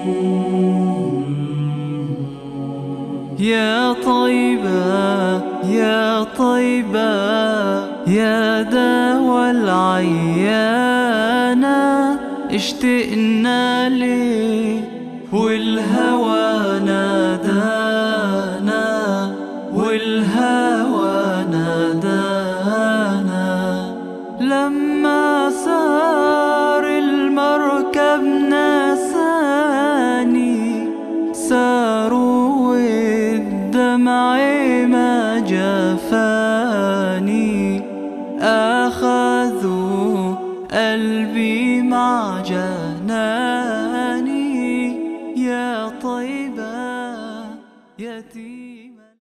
يا طيبة يا طيبة يا دوا العيانة اشتقنا لي والهوى نادانا والهوى نادانا لما سار المركب ناساني ساروا والدمع ما جفاني أخذوا قلبي